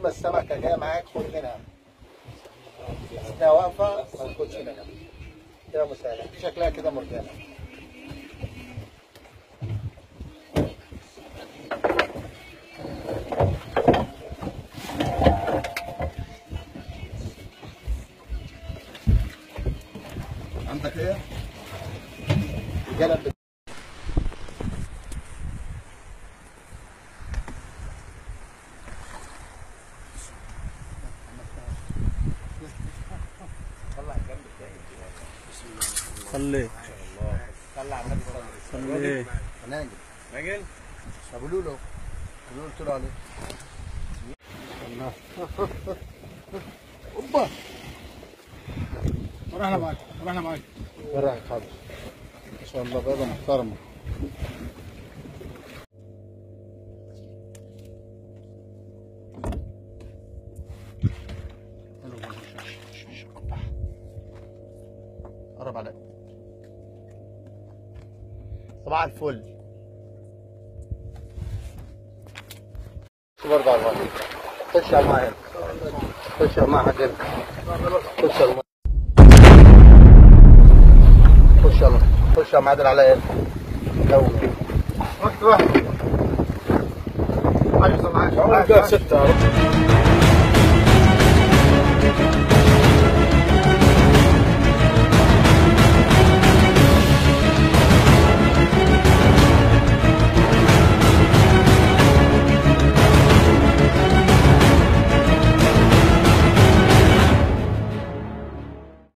ما السمكه جايه معاك خد منها اثناء واقفه ما تاخدش منها كده مساعدة شكلها كده مرجانه عندك ايه؟ رجاله صلي صلى على النبي صلى الله عليه وسلم صلي ناجل ناجل ابو لولو ابو لولو قلت له عليه اوبا ورحنا معاك ورحنا معاك وراك حاضر ما شاء الله بيضة محترمة قرب عليك صباح الفل شو برضه على الوقت خش على الماء خش على الماء حق خش على الماء خش يلا خش يا معدل على ايه جو وقت واحد 10 17 ستة